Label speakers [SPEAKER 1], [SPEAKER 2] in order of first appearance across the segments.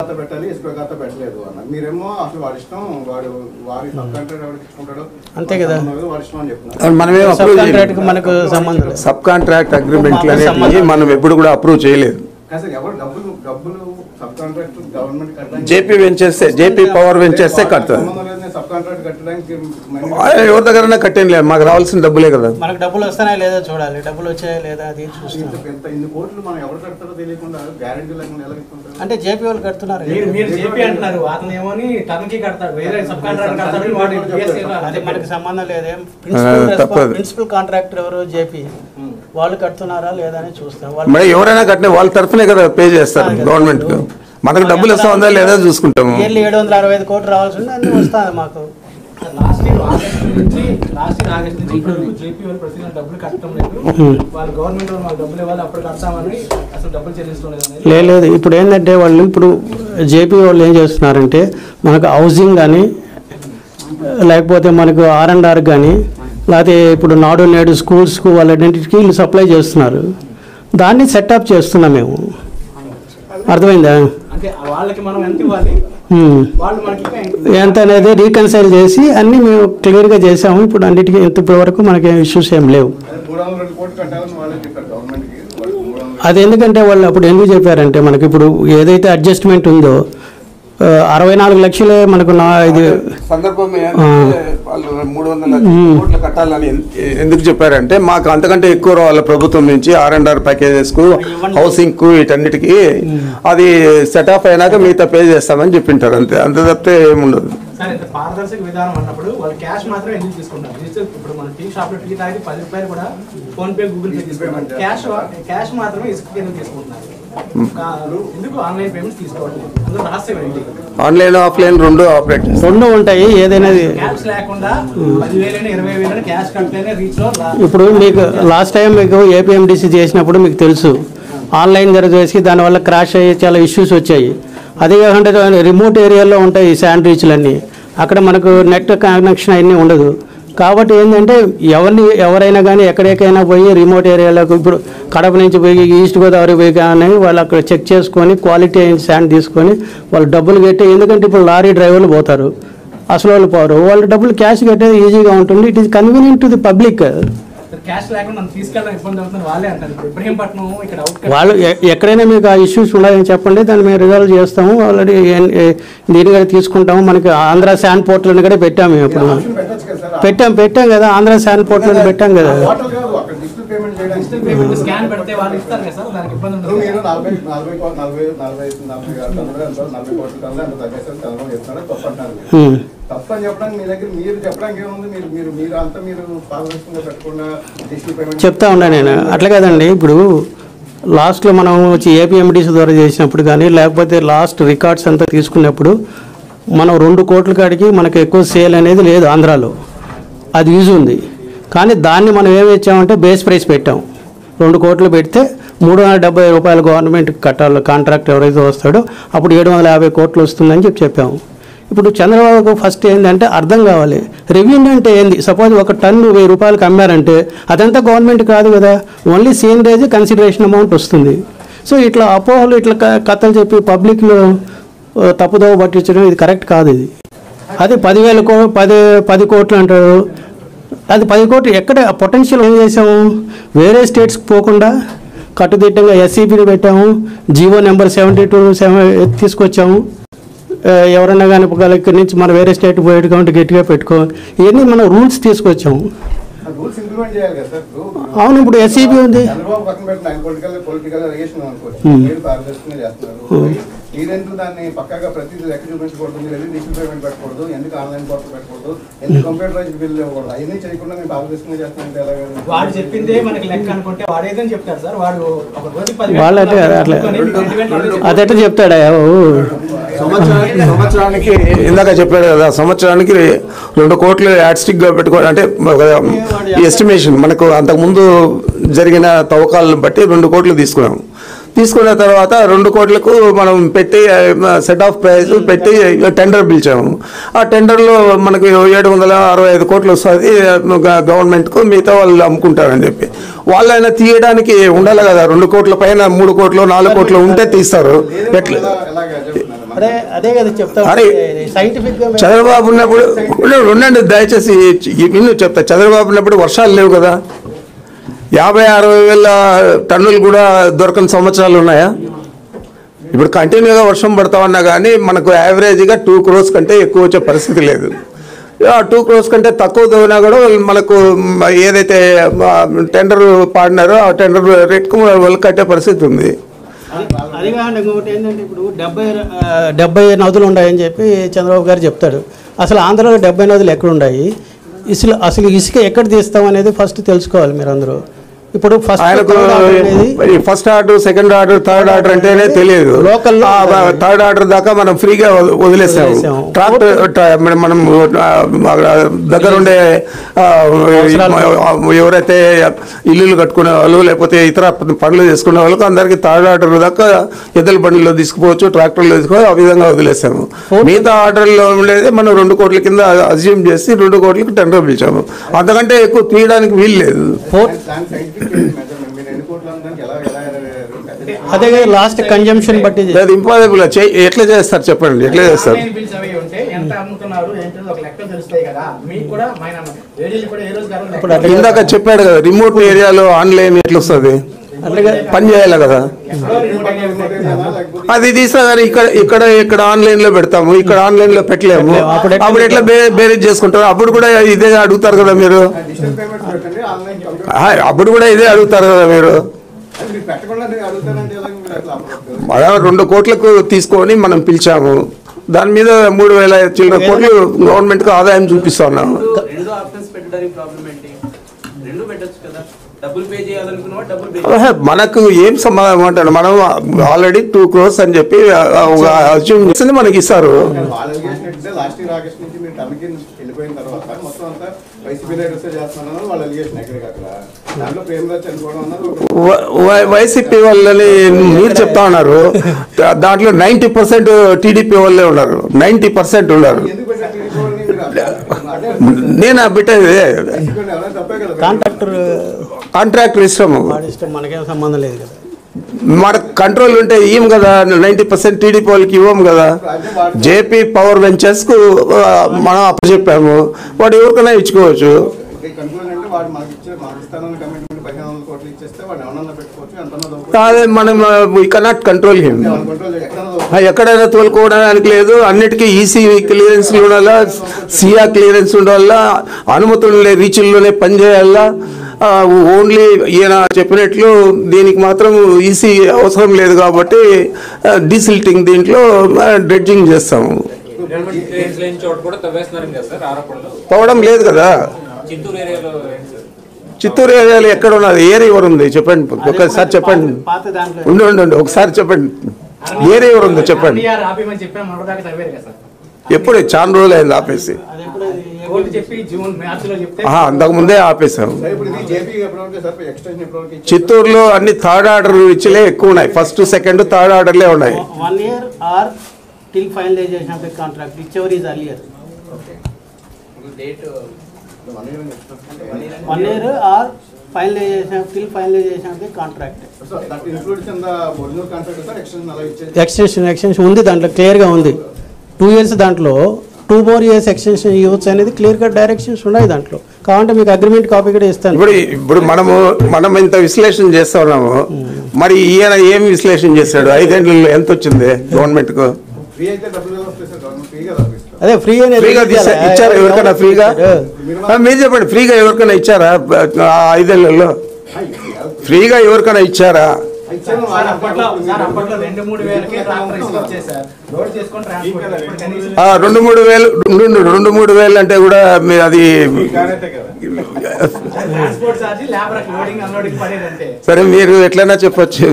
[SPEAKER 1] ఖాతా పెట్టాలి ఎస్పీ ఖాతా పెట్టలేదు అన్న మీరేమో అసలు వాడి ఇష్టం వాడు వాడి సబ్ కాంట్రాక్ట్ ఎవరికి ఇచ్చుకుంటాడో
[SPEAKER 2] అంతే కదా.
[SPEAKER 1] వాడి ఇష్టం అని చెప్తున్నారు
[SPEAKER 3] అది మనమేం
[SPEAKER 2] సబ్
[SPEAKER 3] అప్రూవ్
[SPEAKER 2] కాంట్రాక్ట్ కి మనకు సంబంధం లేదు
[SPEAKER 3] సబ్ కాంట్రాక్ట్ అగ్రిమెంట్లు
[SPEAKER 2] మాకు
[SPEAKER 3] అనేవి
[SPEAKER 2] సంబంధం
[SPEAKER 3] మనం ఎప్పుడు కూడా అప్రూవ్ చేయలేదు
[SPEAKER 1] కాదు సార్ ఎవరు డబ్బులు డబ్బులు సబ్ కాంట్రాక్ట్ గవర్నమెంట్ కట్టడానికి
[SPEAKER 3] జేపీ వెంచేస్తే జేపీ పవర్ వెంచేస్తే కడతారు
[SPEAKER 1] సంబంధం లేదు సబ్ కాంట్రాక్ట్ కట్టడానికి మనీ
[SPEAKER 3] ఆ, ఎవరి దగ్గర కట్టేం లేదు మాకు రావాల్సిన డబ్బులే కదా
[SPEAKER 2] మనకు డబ్బులు వస్తున్నాయా లేదా చూడాలి డబ్బులు వచ్చాయా లేదా అది చూస్తాం
[SPEAKER 1] ఇంత ఇంత ఇన్ని కోట్లు మనం ఎవరు కడతారో తెలియకుండా గ్యారెంటీ లేకుండా ఎలా ఇస్తుంటారు
[SPEAKER 2] అంటే జేపీ వాళ్ళు కడుతున్నారు
[SPEAKER 4] మీరు మీరు చెప్పి అంటున్నారు అతను ఏమోని టర్న్కి కడతాడు వేరే సబ్ కాంట్రాక్ట్ కడతాడు వాడు BSc లో
[SPEAKER 2] అది మనకి సంబంధం లేదేం
[SPEAKER 3] ఆ, తప్పదు.
[SPEAKER 2] ప్రిన్సిపల్ కాంట్రాక్టర్ ఎవరు జేపీ వాళ్ళు కడుతున్నారా లేదా అని చూస్తాం వాళ్ళు
[SPEAKER 3] మరి ఎవరైనా కట్టిన వాళ్ళ తరఫునే కదా పే చేస్తారు గవర్నమెంట్ కు మనకు డబ్బులు వస్తుందా లేదా చూసుకుంటాము
[SPEAKER 2] ఇయర్లీ ఏడు వందల అరవై ఐదు కోట్లు రావాల్సి ఉంది అన్ని వస్తుంది మాకు
[SPEAKER 4] లాస్ట్ ఇయర్ ఆగస్ట్ నుంచి లాస్ట్ ఇయర్ ఆగస్ట్ నుంచి ఇప్పుడు జేపీ వాళ్ళు ప్రతి నెల డబ్బులు కట్టడం లేదు వాళ్ళు గవర్నమెంట్ వాళ్ళు మాకు డబ్బులు ఇవ్వాలి అప్పుడు కడతామని అసలు డబ్బులు చెల్లించడం లేదు అనేది
[SPEAKER 2] లేదు లేదు ఇప్పుడు ఏంటంటే వాళ్ళు ఇప్పుడు జేపీ వాళ్ళు ఏం చేస్తున్నారంటే మనకు హౌసింగ్ కానీ లేకపోతే మనకు ఆర్ అండ్ ఆర్ కానీ లేకపోతే ఇప్పుడు నాడు నేడు స్కూల్స్కు వాళ్ళన్నింటికి వీళ్ళు సప్లై చేస్తున్నారు దాన్ని సెటప్ చేస్తున్నాం మేము అర్థమైందా
[SPEAKER 4] అంటే వాళ్ళకి మనం ఎంత ఇవ్వాలి
[SPEAKER 2] హ్మ్.
[SPEAKER 4] వాళ్ళు మనకి ఇంకా
[SPEAKER 2] ఎంత అనేది రీకన్సైల్ చేసి అన్నీ మేము క్లియర్గా చేసాము ఇప్పుడు అన్నిటికీ ఇంత ఇప్పటి వరకు మనకి ఇష్యూస్ ఏం లేవు
[SPEAKER 1] మూడు వందల రెండు కోట్లు కట్టాలని వాళ్ళే చెప్పారు గవర్నమెంట్ కి వాళ్ళు మూడు వందల
[SPEAKER 2] అది ఎందుకంటే వాళ్ళు అప్పుడు ఎందుకు చెప్పారంటే మనకి ఇప్పుడు ఏదైతే అడ్జస్ట్మెంట్ ఉందో ఆ, అరవై నాలుగు లక్షలే మనకు నా ఇది
[SPEAKER 3] సందర్భం ఏంటంటే వాళ్ళు మూడు వందల కోట్లు కట్టాలని ఎన్- ఎందుకు చెప్పారంటే మాకు అంతకంటే ఎక్కువ రావాలి ప్రభుత్వం నుంచి ఆర్ అండ్ ఆర్ ప్యాకేజెస్ కు హౌసింగ్ కు వీటన్నిటికి అది సెట్ ఆఫ్ అయినాక మిగతా పే చేస్తామని చెప్పింటారు అంతే అంత తప్పితే ఏముండదు
[SPEAKER 4] సరే ఇంత పారదర్శక విధానం అన్నప్పుడు వాళ్ళు క్యాష్ మాత్రం ఎందుకు తీసుకుంటారు డిజిటల్ ఇప్పుడు మన టీ షాప్ లో టీ తాగి పది రూపాయలు కూడా ఫోన్ పే గూగుల్ పే తీసుకుంటారు క్యాష్ క్యాష్ మాత్రమే ఇసుక ఎందుకు తీసుకుంటున్నారు కా- ఎందుకు ఆన్లైన్ పేమెంట్స్ తీసుకోవట్లేదు అందులో రహస్యం ఏంటి
[SPEAKER 3] ఆన్లైన్ ఆఫ్లైన్ రెండు ఆపరేట్ చేస్తాం
[SPEAKER 2] రెండు ఉంటాయి ఏదైనా
[SPEAKER 4] క్యాష్ లేకుండా పదివేలైనా ఇరవై వేలైనా క్యాష్ కడితేనే రీచ్ లో రా-
[SPEAKER 2] ఇప్పుడు మీకు లాస్ట్ టైం మీకు ఏపీఎండిసి చేసినప్పుడు మీకు తెలుసు ఆన్లైన్ ధర చేసి దానివల్ల క్రాష్ అయ్యి చాలా ఇష్యూస్ వచ్చాయి అదే కాకుండా రిమోట్ ఏరియాలో ఉంటాయి శాండ్ రీచ్లన్నీ అక్కడ మనకు నెట్ కనెక్షన్ అవన్నీ ఉండదు కాబట్టి ఏంటంటే ఎవరిని ఎవరైనా కానీ ఎక్కడికైనా పోయి రిమోట్ ఏరియాలకు ఇప్పుడు కడప నుంచి పోయి ఈస్ట్ గోదావరి పోయి కానీ వాళ్ళు అక్కడ చెక్ చేసుకొని క్వాలిటీ అయిన శాండ్ తీసుకొని వాళ్ళు డబ్బులు కట్టి ఎందుకంటే ఇప్పుడు లారీ డ్రైవర్లు పోతారు అసలు వాళ్ళు పోరు వాళ్ళు డబ్బులు క్యాష్ కట్టేది ఈజీగా ఉంటుంది it is convenient to the public
[SPEAKER 4] cash లేకుండా నన్ను తీసుకెళ్ళడం ఇబ్బంది అవుతుంది వాళ్ళే అంటారు ఇప్పుడు ఇబ్రహీంపట్నం ఇక్కడ అవుట్
[SPEAKER 2] వాళ్ళు ఎ- ఎక్కడైనా మీకు ఆ ఇష్యూస్ ఉన్నాయని చెప్పండి దాన్ని మేము రిజాల్వ్ చేస్తాము ఆల్రెడీ దీని కూడా తీసుకుంటాము మనకి ఆంధ్ర శాండ్ పోర్టల్ కూడా పెట్టాము మేము ఇప్పుడు
[SPEAKER 1] ఆప్షన్ పెట్టచ్చు కదా సార్
[SPEAKER 2] పెట్టాం పెట్టాం కదా ఆంధ్ర శాండ్ పోర్టల్ పెట్టాం కదా
[SPEAKER 1] హోటల్ కాదు అక్కడ డిజిటల్ పేమెంట్ చేయడానికి
[SPEAKER 4] పేమెంట్ స్కాన్ పెడితే వాళ్ళు ఇస్తారు కదా సార్ దానికి ఇబ్బంది
[SPEAKER 1] ఇప్పుడు
[SPEAKER 4] ఉంటుంది
[SPEAKER 1] మీరు నలభై నలభై కో- నలభై నలభై నలభై ఆరు వందలు ఎంతో నలభై కోట్ల కన్నా అంత తగ్గేసారు చంద్రబాబు చెప్తున్నాడు తప్పు అంటారు మీరు.
[SPEAKER 2] హ్మ్.
[SPEAKER 1] తప్పు అని చెప్పడానికి మీ దగ్గర మీరు చెప్పడానికి ఏముంది మీరు మీరు మీరు అంతా మీరు పారదర్శకంగా పెట్టకుండా డిజిటల్ పేమెంట్
[SPEAKER 2] చెప్తా ఉన్నా నేను అట్లా కదండి ఇప్పుడు లాస్ట్లో మనం వచ్చి ఏపీఎండిసి ద్వారా చేసినప్పుడు కానీ లేకపోతే లాస్ట్ రికార్డ్స్ అంతా తీసుకున్నప్పుడు మనం రెండు కోట్ల కాడికి మనకు ఎక్కువ సేల్ అనేది లేదు ఆంధ్రాలో అది యూజ్ ఉంది కానీ దాన్ని మనం ఏమి ఇచ్చామంటే బేస్ ప్రైస్ పెట్టాం రెండు కోట్లు పెడితే మూడు వందల డెబ్బై రూపాయలు గవర్నమెంట్ కట్టాలి కాంట్రాక్ట్ ఎవరైతే వస్తాడో అప్పుడు ఏడు వందల యాభై కోట్లు వస్తుందని చెప్పి చెప్పాము ఇప్పుడు చంద్రబాబుకు ఫస్ట్ ఏంటంటే అర్థం కావాలి రెవెన్యూ అంటే ఏంది సపోజ్ ఒక టన్ను వెయ్యి రూపాయలకు అమ్మారంటే అదంతా గవర్నమెంట్ కాదు కదా ఓన్లీ సీనరేజ్ కన్సిడరేషన్ అమౌంట్ వస్తుంది సో ఇట్లా అపోహలు ఇట్లా క- కథలు చెప్పి పబ్లిక్లో ఆ, తప్పుదోవ పట్టించడం ఇది కరెక్ట్ కాదు ఇది అది పదివేల కో పది పది కోట్లు అంటారు అది పది కోట్లు ఎక్కడ పొటెన్షియల్ ఏం చేసాము వేరే స్టేట్స్కి పోకుండా కట్టుదిట్టంగా ఎస్సీపీని పెట్టాము GO number seventy two seven తీసుకొచ్చాము ఆ, ఎవరన్నా కానీ ఒకవేళ ఇక్కడి నుంచి మనం వేరే స్టేట్ పోయేటి కాబట్టి గట్టిగా పెట్టుకోవాలి ఇవన్నీ మనం రూల్స్ తీసుకొచ్చాము
[SPEAKER 1] రూల్స్ ఇంప్లిమెంట్ చేయాలి కదా సార్ ఇప్పుడు
[SPEAKER 2] అవును ఇప్పుడు ఎస్సీబీ ఉంది
[SPEAKER 1] చంద్రబాబు పక్కన పెట్టిన ఆయన పొలిటికల్ పొలిటికల్ రిలేషన్ అనుకోవచ్చు
[SPEAKER 2] Hmm.
[SPEAKER 1] మీరు పారదర్శకంగా చేస్తున్నారు మీరెందుకు దాన్ని పక్కగా ప్రతిదీ లెక్క చూపించకూడదు మీరు ఎందుకు డిజిటల్ పేమెంట్ పెట్టకూడదు ఎందుకు ఆన్లైన్ పోర్టల్ పెట్టకూడదు ఎందుకు కంప్యూటరైజ్ బిల్ ఇవ్వకూడదు అవన్నీ చేయకుండా మీరు పారదర్శకంగా చేస్తున్నారంటే ఎలాగ
[SPEAKER 4] వాడు చెప్పిందే మనకి లెక్క అనుకుంటే వాడు ఏదని చెప్తాడు సార్ వాడు ఒక రోజు పది
[SPEAKER 2] వాళ్ళు అట్లా అట్లా అదెట్లా చెప్తాడా ఓ.
[SPEAKER 3] సంవత్సరానికి సంవత్సరానికి ఇందాక చెప్పాడు కదా సంవత్సరానికి రెండు కోట్లు యాడ్స్టిక్ గా పెట్టుకోవాలి అంటే ఎస్టిమేషన్ మనకు అంతకుముందు జరిగిన తవ్వకాలను బట్టి రెండు కోట్లు తీసుకున్నాం తీసుకున్న తర్వాత రెండు కోట్లకు మనం పెట్టి సెట్ ఆఫ్ ప్రైస్ పెట్టి టెండర్ పిలిచాము ఆ టెండర్లో మనకు ఏడు వందల అరవై ఐదు కోట్లు వస్తుంది గవర్నమెంట్కు మిగతా వాళ్ళు అమ్ముకుంటారని చెప్పి వాళ్ళైనా తీయడానికి ఉండాలి కదా రెండు కోట్ల పైన మూడు కోట్లు నాలుగు కోట్లు ఉంటే తీస్తారు ఎట్లా
[SPEAKER 1] ఎలా- ఎలాగా చెప్తున్నారు
[SPEAKER 2] అదే అదే కదా చెప్తా
[SPEAKER 3] అరే,
[SPEAKER 2] సైంటిఫిక్ గా
[SPEAKER 3] చంద్రబాబు ఉన్నప్పుడు ఉండండి, ఉండండి దయచేసి విను చెప్తా చంద్రబాబు ఉన్నప్పుడు వర్షాలు లేవు కదా యాభై అరవై వేల టన్నులు కూడా దొరకని సంవత్సరాలు ఉన్నాయా ఇప్పుడు కంటిన్యూగా వర్షం పడతా ఉన్నా కానీ మనకు యావరేజ్గా టూ క్రోర్స్ కంటే ఎక్కువ వచ్చే పరిస్థితి లేదు ఆ టూ క్రోర్స్ కంటే తక్కువ తవ్వినా కూడా మనకు మ- ఏదైతే టెండర్ పాడినారో ఆ టెండర్ రేట్కు వాళ్ళు కట్టే పరిస్థితి ఉంది
[SPEAKER 2] అది కాకుండా ఇంకొకటి ఏంటంటే ఇప్పుడు డెబ్బై ఆ, డెబ్బై నదులు ఉన్నాయని చెప్పి చంద్రబాబు గారు చెప్తాడు అసలు ఆంధ్రలో డెబ్బై నదులు ఎక్కడ ఉన్నాయి ఇసులు అసలు ఇసుక ఎక్కడ తీస్తాం అనేది ఫస్ట్ తెలుసుకోవాలి మీరు అందరూ ఇప్పుడు ఫస్ట్
[SPEAKER 3] ఆయనకు
[SPEAKER 2] అనేది
[SPEAKER 3] first order second order third order అంటేనే తెలియదు
[SPEAKER 2] లోకల్లో
[SPEAKER 3] థర్డ్ ఆర్డర్ దాకా మనం ఫ్రీగా వద- వదిలేసాము
[SPEAKER 2] వదిలేసాము.
[SPEAKER 3] ట్రాక్టర్ ట్రా- మన- మనం ఆ, మన దగ్గర ఉండే ఆ, ఎవరైతే ఇల్లులు కట్టుకునే వాళ్ళు లేకపోతే ఇతర పనులు చేసుకునే వాళ్ళకి అందరికి థర్డ్ ఆర్డర్ దాకా ఎద్దుల బండిలో తీసుకుపోవచ్చు ట్రాక్టర్లో తీసుకోవచ్చు ఆ విధంగా వదిలేసాము మిగతా ఆర్డర్లో ఉండేది మనం రెండు కోట్ల కింద అజ్యూమ్ చేసి రెండు కోట్లకి టెండర్ పిలిచాము అంతకంటే ఎక్కువ తీయడానికి వీలు లేదు
[SPEAKER 2] ఫోర్త్
[SPEAKER 1] దాని సైంటిఫిక్ మెజర్మెంట్ మీరు ఎన్ని కోట్లు అనుకోడానికి ఎలా ఎలా ఎలా-
[SPEAKER 2] అదే లాస్ట్ కన్జంప్షన్ బట్టి
[SPEAKER 3] అది ఇంపాసిబుల్ ఎట్లా చేస్తారు చెప్పండి ఎట్లా చేస్తారు
[SPEAKER 4] ఆన్లైన్ బిల్స్ అవి ఉంటే ఎంత అమ్ముతున్నారు ఏంటో ఒక లెక్క తెలుస్తాయి కదా మీకు కూడా మైన ఏడీలు కూడా ఏ రోజు కాదు
[SPEAKER 2] ఇప్పుడు అట్లా
[SPEAKER 3] ఇందాక చెప్పాడు కదా రిమోట్ ఏరియాలో ఆన్లైన్ ఎట్లా వస్తుంది
[SPEAKER 2] అట్లాగే
[SPEAKER 3] పని చేయాలి కదా
[SPEAKER 4] ఎక్కడో రిమోట్ ఏరియా
[SPEAKER 1] రిమోట్ ఏరియానా లేకపోతే
[SPEAKER 3] అది తీసా కానీ ఇక్కడ ఇక్కడ ఇక్కడ ఆన్లైన్ లో పెడతాము ఇక్కడ ఆన్లైన్ లో పెట్టలేము
[SPEAKER 2] పెట్టలేము. అప్పుడు ఎట్లా
[SPEAKER 3] అప్పుడు ఎట్లా బే- బేరేజ్ చేసుకుంటారు అప్పుడు కూడా ఇదే అడుగుతారు కదా మీరు
[SPEAKER 1] డిజిటల్ పేమెంట్స్ పెట్టండి ఆన్లైన్ కంప్యూటర్
[SPEAKER 3] ఆ, అప్పుడు కూడా ఇదే అడుగుతారు కదా మీరు
[SPEAKER 1] అది మీరు పెట్టకుండా నేను అడుగుతానంటే ఎలా మీరు అట్లా అప్పుడు
[SPEAKER 3] అలా రెండు కోట్లకు తీసుకొని మనం పిలిచాము దాని మీద మూడు వేల చిల్లర కోట్లు గవర్నమెంట్ కు ఆదాయం చూపిస్తా ఉన్నాము
[SPEAKER 5] రెండు- రెండు ఆప్షన్స్ పెట్టడానికి ప్రాబ్లం ఏంటి రెండు పెట్టొచ్చు కదా డబ్బులు పే చేయాలనుకున్నా డబ్బులు పే
[SPEAKER 3] ఆహా, మనకు ఏం సమాధానం అంటారు మనం ఆల్రెడీ టూ క్రోర్స్ అని చెప్పి అజ్యూమ్ చేసింది మనకి ఇస్తారు
[SPEAKER 1] వాళ్ళ అలిగేషన్ ఏంటంటే లాస్ట్ ఇయర్ ఆగస్ట్ నుంచి మీరు టర్మ్కి వెళ్ళిపోయిన తర్వాత మొత్తం అంతా వైసీపీ లీడర్స్ చేస్తున్నారని వాళ్ళ అలిగేషన్ ఎక్కడికి అక్కడ దాంట్లో ప్రేమరాజ్ చనిపోవడం అన్నది ఒక
[SPEAKER 3] వ- వ- వైసీపీ వాళ్ళని మీరు చెప్తా ఉన్నారు దా- దాంట్లో నైంటీ పర్సెంట్ టీడీపీ వాళ్ళే ఉన్నారు నైంటీ పర్సెంట్ ఉన్నారు
[SPEAKER 1] ఎందుకు పెట్టారు టీడీపీ వాళ్ళని మీరు అదే
[SPEAKER 3] నేను ఆ బిడ్డ ఇదే.
[SPEAKER 1] వైసీపీ వాళ్ళు ఎవరైనా తప్పే కదా
[SPEAKER 2] కాంట్రాక్టర్
[SPEAKER 3] కాంట్రాక్టర్ ఇష్టము
[SPEAKER 2] వాడి ఇష్టం మనకేం సంబంధం లేదు కదా
[SPEAKER 3] మన కంట్రోల్ ఉంటే ఇవ్వం కదా నైంటీ పర్సెంట్ టీడీపీ వాళ్ళకి ఇవ్వం కదా జేపీ పవర్ వెంచర్స్ కు ఆ, మనం అప్పచెప్పాము వాడు ఎవరికైనా ఇచ్చుకోవచ్చు
[SPEAKER 1] కన్క్లూజన్ అంటే వాడు మనకి ఇచ్చే మనకి ఇస్తానని కమిట్మెంట్ పదిహేను వందల కోట్లు ఇచ్చేస్తే వాడు ఎవరన్నా పెట్టుకోవచ్చు ఎంత
[SPEAKER 3] అదే మనం we cannot control him
[SPEAKER 1] control ఎక్కడ
[SPEAKER 3] ఆ, ఎక్కడైనా తోలుకోవడానికి లేదు అన్నిటికీ ఈసీ క్లియరెన్స్ ఉండాలా సియా క్లియరెన్స్ ఉండాలా అనుమతులు రీచ్ల్లోనే పనిచేయాలా ఆ, ఓన్లీ ఈయన చెప్పినట్లు దీనికి మాత్రం ఈసీ అవసరం లేదు కాబట్టి డీసిల్టింగ్ దీంట్లో డ్రెడ్జింగ్ చేస్తాము
[SPEAKER 5] ట్రైన్స్ లేని చోట కూడా తవ్వేస్తున్నారు కదా సార్ ఆరోపణలు
[SPEAKER 3] పోవడం లేదు కదా
[SPEAKER 5] చిత్తూరు ఏరియాలో ఏంటి సార్
[SPEAKER 3] చిత్తూరు ఏరియాలో ఎక్కడ ఉన్నది ఏరియా ఎవరు ఉంది చెప్పండి ఒకసారి చెప్పండి
[SPEAKER 2] పాత దాంట్లో
[SPEAKER 3] ఉండి ఉండి ఉండి ఒకసారి చెప్పండి ఏరియా ఎవరు ఉందో చెప్పండి
[SPEAKER 4] అన్నయ్య ఆపేమని చెప్పిన మొదటిదాకా చదివారు కదా సార్
[SPEAKER 3] ఎప్పుడు చాలా రోజులు అయింది ఆపేసి
[SPEAKER 2] అది ఎప్పుడు అది
[SPEAKER 4] కోర్టు చెప్పి జూన్ మార్చ్ లో చెప్తే
[SPEAKER 3] ఆహా, అంతకు ముందే ఆపేసాము
[SPEAKER 1] సరే ఇప్పుడు ఇది జేపీ ఎప్పటివరకు సార్ ఎక్స్టెన్షన్ ఎప్పటివరకు ఇచ్చారు?
[SPEAKER 3] చిత్తూరులో అన్ని థర్డ్ ఆర్డర్ ఇచ్చిలే ఎక్కువ ఉన్నాయి ఫస్ట్ సెకండ్ థర్డ్ ఆర్డర్లే ఉన్నాయి
[SPEAKER 2] one year or till finalization of the contract whichever is earlier
[SPEAKER 5] date
[SPEAKER 1] one year అని చెప్తున్నారు.
[SPEAKER 2] One year or finalization till finalization of the contract
[SPEAKER 1] so that includes in the original contract sir extension అలా ఇచ్చేది
[SPEAKER 2] extension extension ఉంది దాంట్లో క్లియర్గా ఉంది two years దాంట్లో two more years extension ఇవ్వచ్చు అనేది క్లియర్ కట్ డైరెక్షన్స్ ఉన్నాయి దాంట్లో కావాలంటే మీకు అగ్రిమెంట్ కాపీ కూడా ఇస్తాను
[SPEAKER 3] ఇప్పుడు ఇప్పుడు మనము మనం ఇంత విశ్లేషణ చేస్తా ఉన్నాము మరి ఈయన ఏం విశ్లేషణ చేశాడు ఐదేళ్లలో ఎంత వచ్చింది గవర్నమెంట్ కు
[SPEAKER 1] ఫ్రీ అయితే డబ్బులు ఎలా వస్తాయి సార్ గవర్నమెంట్ ఫ్రీగా తప్పిస్తారు
[SPEAKER 2] అదే ఫ్రీ అనేది
[SPEAKER 3] ఫ్రీగా తీసా ఇచ్చారా ఎవరికైనా ఫ్రీగా ఆ, మీరు చెప్పండి ఫ్రీగా ఎవరికైనా ఇచ్చారా ఆ ఐదేళ్లలో ఫ్రీగా ఎవరికైనా ఇచ్చారా
[SPEAKER 1] ఇచ్చాను
[SPEAKER 4] సార్ అప్పట్లో సార్ అప్పట్లో రెండు మూడు వేలకి ట్రాక్టర్ ఇసుకొచ్చేది సార్ లోడ్ చేసుకొని ట్రాన్స్పోర్ట్ ఇప్పుడు కనీసం
[SPEAKER 3] ఆ, రెండు మూడు వేలు రెండు రెండు మూడు వేలు అంటే కూడా మీ అది
[SPEAKER 4] transport charge labour loading unloading పడేది అంతే
[SPEAKER 3] సరే మీరు ఎట్లైనా చెప్పొచ్చు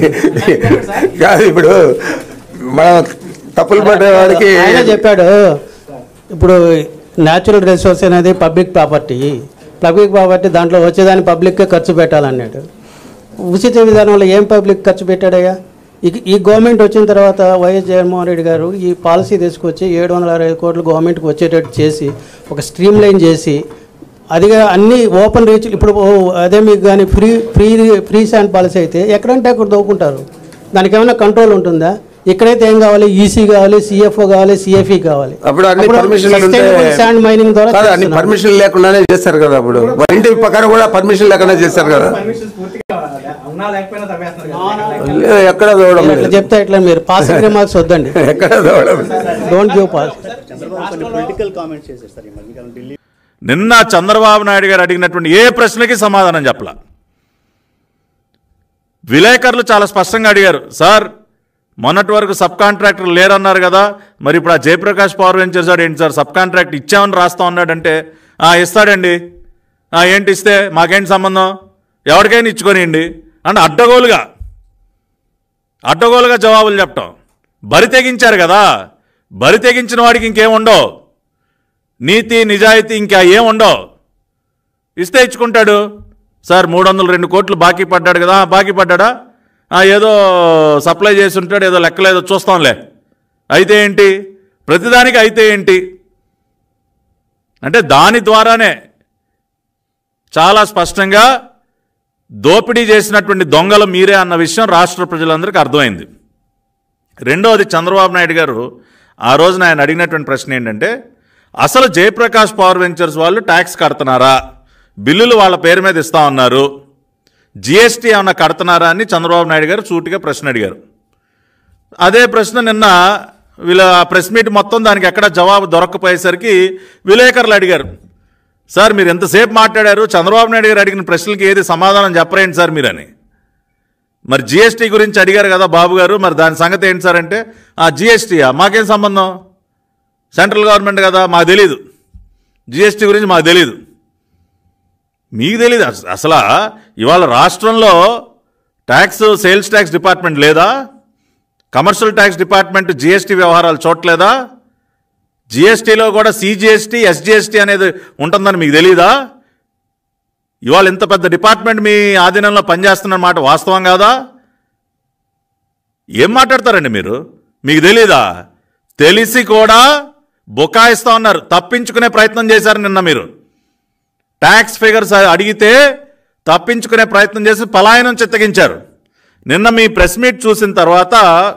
[SPEAKER 3] కాదు ఇప్పుడు మనం తప్పులు పడ్డవాడికి
[SPEAKER 2] ఆయన చెప్పాడు ఇప్పుడు న్యాచురల్ రిసోర్స్ అనేది పబ్లిక్ ప్రాపర్టీ పబ్లిక్ ప్రాపర్టీ దాంట్లో వచ్చేదాన్ని పబ్లిక్కే ఖర్చు పెట్టాలన్నాడు ఉచిత విధానంలో ఏం పబ్లిక్ ఖర్చు పెట్టాడయ్యా ఈ ఈ గవర్నమెంట్ వచ్చిన తర్వాత వైఎస్ జగన్మోహన్ రెడ్డి గారు ఈ పాలసీ తీసుకొచ్చి ఏడు వందల అరవై కోట్లు గవర్నమెంట్కి వచ్చేటట్టు చేసి ఒక స్ట్రీమ్ లైన్ చేసి అదిగా అన్ని ఓపెన్ రీచ్ ఇప్పుడు ఓ అదే మీకు కానీ free free free sand policy అయితే ఎక్కడంటే అక్కడ దోకుంటారు దానికి ఏమైనా కంట్రోల్ ఉంటుందా ఇక్కడైతే ఏం కావాలి ఈసీ కావాలి సిఎఫ్ఓ కావాలి సిఎఫ్ఈ కావాలి
[SPEAKER 3] అప్పుడు అన్ని
[SPEAKER 2] అప్పుడు
[SPEAKER 3] పర్మిషన్లు ఉంటే
[SPEAKER 2] sustainable sand mining ద్వారా
[SPEAKER 3] కాదు అన్ని
[SPEAKER 2] చేస్తున్నారు.
[SPEAKER 3] పర్మిషన్ లేకుండానే చేస్తారు కదా అప్పుడు వాళ్ళ ఇంటి పక్కన కూడా పర్మిషన్ లేకుండా చేస్తారు కదా
[SPEAKER 4] పర్మిషన్స్ పూర్తిగా ఉన్నా లేకపోయినా తవ్వేస్తున్నారు కదా.
[SPEAKER 3] లేదు, ఎక్కడ చూడడం
[SPEAKER 2] నేను
[SPEAKER 3] లేదు
[SPEAKER 2] అట్లా చెప్తే ఇట్లా మీరు పాసింగ్ రిమార్క్స్ వద్దండి
[SPEAKER 3] ఎక్కడ చూడడం లేదు.
[SPEAKER 2] Don't give pass
[SPEAKER 6] political comments చేశారు సార్ ఈ మధ్యకాలం ఢిల్లీ
[SPEAKER 7] నిన్న చంద్రబాబు నాయుడు గారు అడిగినటువంటి ఏ ప్రశ్నకి సమాధానం చెప్పలా విలేకరులు చాలా స్పష్టంగా అడిగారు సార్ మొన్నటి వరకు సబ్ కాంట్రాక్టర్ లేరన్నారు కదా మరి ఇప్పుడు ఆ జయప్రకాష్ పవర్ వెంచర్స్ వాడు ఏంటి సార్ సబ్ కాంట్రాక్ట్ ఇచ్చామని రాస్తా ఉన్నాడంటే "ఆ, ఇస్తాడండి "ఆ, ఏంటి ఇస్తే మాకేంటి సంబంధం ఎవరికైనా ఇచ్చుకొనియండి అంటే అడ్డగోలుగా అడ్డగోలుగా జవాబులు చెప్పటం బరి తెగించారు కదా బరి తెగించిన వాడికి ఇంకేం ఉండవు నీతి నిజాయితీ ఇంకా ఏం ఉండవు ఇస్తే ఇచ్చుకుంటాడు సార్ మూడు వందలు రెండు కోట్లు బాకీ పడ్డాడు కదా "ఆ, బాకీ పడ్డాడా "ఆ, ఏదో సప్లై చేసి ఉంటాడు ఏదో లెక్కలేదో చూస్తాంలే అయితే ఏంటి ప్రతిదానికి అయితే ఏంటి అంటే దాని ద్వారానే చాలా స్పష్టంగా దోపిడీ చేసినటువంటి దొంగలు మీరే అన్న విషయం రాష్ట్ర ప్రజలందరికీ అర్థమైంది రెండవది చంద్రబాబు నాయుడు గారు ఆ రోజున ఆయన అడిగినటువంటి ప్రశ్న ఏంటంటే అసలు జయప్రకాష్ పవర్ వెంచర్స్ వాళ్ళు ట్యాక్స్ కడుతున్నారా బిల్లులు వాళ్ళ పేరు మీద ఇస్తా ఉన్నారు జిఎస్టీ ఏమన్నా కడుతున్నారా అని చంద్రబాబు నాయుడు గారు సూటిగా ప్రశ్న అడిగారు అదే ప్రశ్న నిన్న వీళ్ళ ప్రెస్ మీట్ మొత్తం దానికి ఎక్కడ జవాబు దొరక్కపోయేసరికి విలేకరులు అడిగారు సార్ మీరు ఎంతసేపు మాట్లాడారు చంద్రబాబు నాయుడు గారు అడిగిన ప్రశ్నలకి ఏది సమాధానం చెప్పరేంటి సార్ మీరని మరి జిఎస్టీ గురించి అడిగారు కదా బాబు గారు మరి దాని సంగతి ఏంటి సార్ అంటే ఆ జిఎస్టీయా మాకేం సంబంధం సెంట్రల్ గవర్నమెంట్ కదా మాకు తెలీదు జిఎస్టీ గురించి మాకు తెలీదు మీకు తెలీదు అస- అసలు ఇవాళ రాష్ట్రంలో ట్యాక్స్ సేల్స్ ట్యాక్స్ డిపార్ట్మెంట్ లేదా కమర్షియల్ ట్యాక్స్ డిపార్ట్మెంట్ జిఎస్టీ వ్యవహారాలు చూడలేదా జిఎస్టీలో కూడా సిజిఎస్టీ ఎస్జిఎస్టీ అనేది ఉంటుందని మీకు తెలీదా ఇవాళ ఇంత పెద్ద డిపార్ట్మెంట్ మీ ఆధీనంలో పనిచేస్తున్న మాట వాస్తవం కాదా ఏం మాట్లాడతారండి మీరు మీకు తెలీదా తెలిసి కూడా బుకాయిస్తా ఉన్నారు తప్పించుకునే ప్రయత్నం చేశారు నిన్న మీరు ట్యాక్స్ ఫిగర్స్ అడిగితే తప్పించుకునే ప్రయత్నం చేసి పలాయనం చిత్తగించారు నిన్న మీ ప్రెస్ మీట్ చూసిన తర్వాత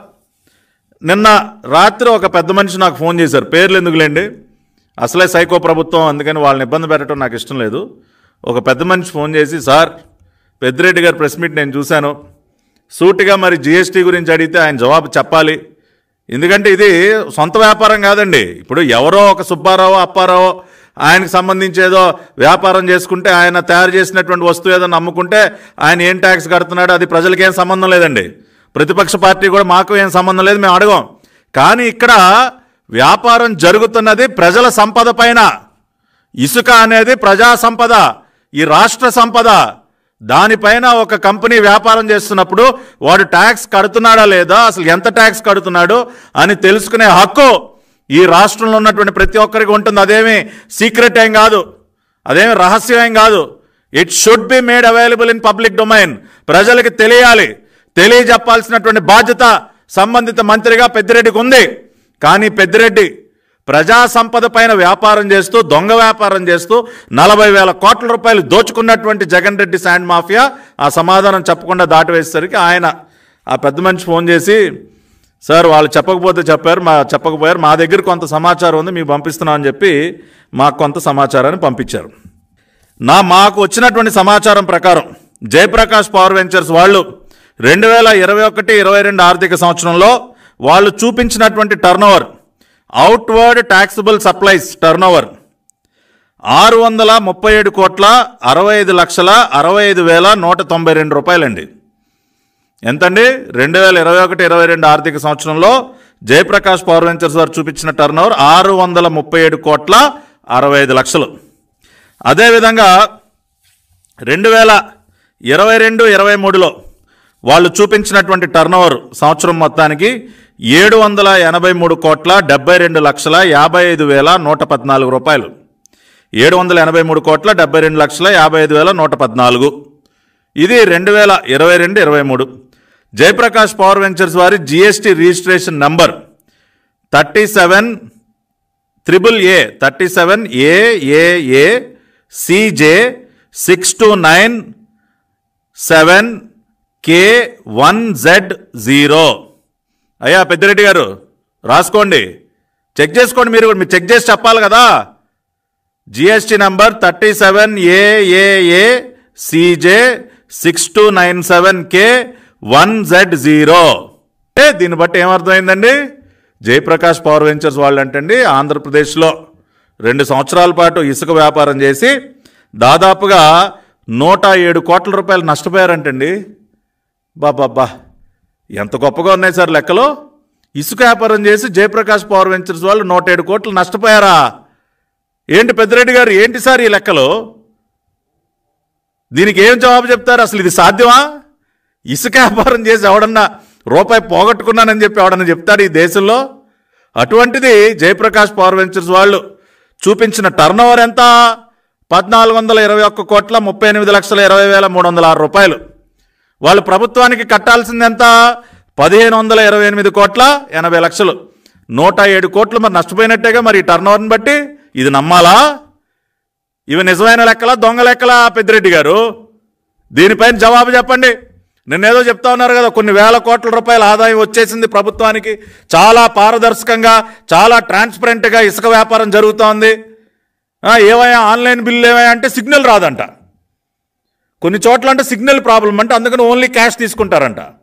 [SPEAKER 7] నిన్న రాత్రి ఒక పెద్ద మనిషి నాకు ఫోన్ చేశారు పేర్లు ఎందుకులేండి అసలే సైకో ప్రభుత్వం అందుకని వాళ్ళని ఇబ్బంది పెట్టడం నాకు ఇష్టం లేదు ఒక పెద్ద మనిషి ఫోన్ చేసి సార్ పెద్దిరెడ్డి గారి ప్రెస్ మీట్ నేను చూశాను సూటిగా మరి జిఎస్టీ గురించి అడిగితే ఆయన జవాబు చెప్పాలి ఎందుకంటే ఇది సొంత వ్యాపారం కాదండి ఇప్పుడు ఎవరో ఒక సుబ్బారావు అప్పారావు ఆయనకు సంబంధించి ఏదో వ్యాపారం చేసుకుంటే ఆయన తయారు చేసినటువంటి వస్తువు ఏదో నమ్ముకుంటే ఆయన ఏం ట్యాక్స్ కడుతున్నాడో అది ప్రజలకేం సంబంధం లేదండి ప్రతిపక్ష పార్టీ కూడా మాకు ఏం సంబంధం లేదు మేము అడగం కానీ ఇక్కడ వ్యాపారం జరుగుతున్నది ప్రజల సంపద పైన ఇసుక అనేది ప్రజా సంపద ఈ రాష్ట్ర సంపద దానిపైన ఒక కంపెనీ వ్యాపారం చేస్తున్నప్పుడు వాడు ట్యాక్స్ కడుతున్నాడా లేదా అసలు ఎంత ట్యాక్స్ కడుతున్నాడు అని తెలుసుకునే హక్కు ఈ రాష్ట్రంలో ఉన్నటువంటి ప్రతి ఒక్కరికి ఉంటుంది అదేమి సీక్రెట్ ఏం కాదు అదేమి రహస్యం ఏం కాదు it should be made available in public domain ప్రజలకి తెలియాలి తెలియజెప్పాల్సినటువంటి బాధ్యత సంబంధిత మంత్రిగా పెద్దిరెడ్డికి ఉంది కానీ పెద్దిరెడ్డి ప్రజా సంపద పైన వ్యాపారం చేస్తూ దొంగ వ్యాపారం చేస్తూ నలభై వేల కోట్ల రూపాయలు దోచుకున్నటువంటి జగన్ రెడ్డి శాండ్ మాఫియా ఆ సమాధానం చెప్పకుండా దాటివేసేసరికి ఆయన ఆ పెద్ద మనిషి ఫోన్ చేసి సార్ వాళ్ళు చెప్పకపోతే చెప్పారు మా చెప్పకపోయారు మా దగ్గర కొంత సమాచారం ఉంది మీకు పంపిస్తున్నాం అని చెప్పి మాకు కొంత సమాచారాన్ని పంపించారు నా మాకు వచ్చినటువంటి సమాచారం ప్రకారం జయప్రకాష్ పవర్ వెంచర్స్ వాళ్ళు రెండు వేల ఇరవై ఒకటి ఇరవై రెండు ఆర్థిక సంవత్సరంలో వాళ్ళు చూపించినటువంటి turnover outward taxable supplies turnover ఆరు వందల ముప్పై ఏడు కోట్ల అరవై ఐదు లక్షల అరవై ఐదు వేల నూట తొంభై రెండు రూపాయలండి ఎంతండి రెండు వేల ఇరవై ఒకటి ఇరవై రెండు ఆర్థిక సంవత్సరంలో జయప్రకాష్ పవర్ వెంచర్స్ వారు చూపించిన టర్నోవర్ ఆరు వందల ముప్పై ఏడు కోట్ల అరవై ఐదు లక్షలు అదేవిధంగా రెండు వేల ఇరవై రెండు ఇరవై మూడులో వాళ్ళు చూపించినటువంటి టర్నోవర్ సంవత్సరం మొత్తానికి ఏడు వందల ఎనభై మూడు కోట్ల డెబ్బై రెండు లక్షల యాభై ఐదు వేల నూట పద్నాలుగు రూపాయలు ఏడు వందల ఎనభై మూడు కోట్ల డెబ్బై రెండు లక్షల యాభై ఐదు వేల నూట పద్నాలుగు ఇది రెండు వేల ఇరవై రెండు ఇరవై మూడు జయప్రకాష్ పవర్ వెంచర్స్ వారి GST registration number thirty seven triple A thirty seven AAA CJ six two nine seven K one Z zero అయ్యా పెద్దిరెడ్డి గారు రాసుకోండి చెక్ చేసుకోండి మీరు కూడా. మీరు చెక్ చేసి చెప్పాలి కదా GST number thirty seven AAA CJ six two nine seven K one Z zero అంటే దీన్ని బట్టి ఏమర్థమైందండి జయప్రకాష్ పవర్ వెంచర్స్ వాళ్ళు అంటండి ఆంధ్రప్రదేశ్లో రెండు సంవత్సరాల పాటు ఇసుక వ్యాపారం చేసి దాదాపుగా నూట ఏడు కోట్ల రూపాయలు నష్టపోయారంటండి బాబాబ్బా ఎంత గొప్పగా ఉన్నాయి సార్ లెక్కలు ఇసుక వ్యాపారం చేసి జయప్రకాష్ పవర్ వెంచర్స్ వాళ్ళు నూట ఏడు కోట్లు నష్టపోయారా ఏంటి పెద్దిరెడ్డి గారు ఏంటి సార్ ఈ లెక్కలు దీనికి ఏం జవాబు చెప్తారు అసలు ఇది సాధ్యమా ఇసుక వ్యాపారం చేసి ఎవడన్నా రూపాయి పోగొట్టుకున్నానని చెప్పి ఎవడన్నా చెప్తాడు ఈ దేశంలో అటువంటిది జయప్రకాష్ పవర్ వెంచర్స్ వాళ్ళు చూపించిన టర్న్ ఓవర్ ఎంత పద్నాలుగు వందల ఇరవై ఒక్క కోట్ల ముప్పై ఎనిమిది లక్షల ఇరవై వేల మూడు వందల ఆరు రూపాయలు వాళ్ళు ప్రభుత్వానికి కట్టాల్సింది ఎంత పదిహేను వందల ఇరవై ఎనిమిది కోట్ల ఎనభై లక్షలు నూట ఏడు కోట్లు మరి నష్టపోయినట్టేగా మరి ఈ టర్న్ ఓవర్ని బట్టి ఇది నమ్మాలా ఇవి నిజమైన లెక్కలా దొంగ లెక్కలా పెద్దిరెడ్డి గారు దీనిపైన జవాబు చెప్పండి నిన్నేదో చెప్తా ఉన్నారు కదా కొన్ని వేల కోట్ల రూపాయల ఆదాయం వచ్చేసింది ప్రభుత్వానికి చాలా పారదర్శకంగా చాలా ట్రాన్స్పరెంట్గా ఇసుక వ్యాపారం జరుగుతోంది ఆ, ఏవయ్యా ఆన్లైన్ బిల్లు ఏవయ్యా అంటే సిగ్నల్ రాదంట కొన్ని చోట్ల అంటే సిగ్నల్ ప్రాబ్లం అంటే అందుకని ఓన్లీ క్యాష్ తీసుకుంటారంట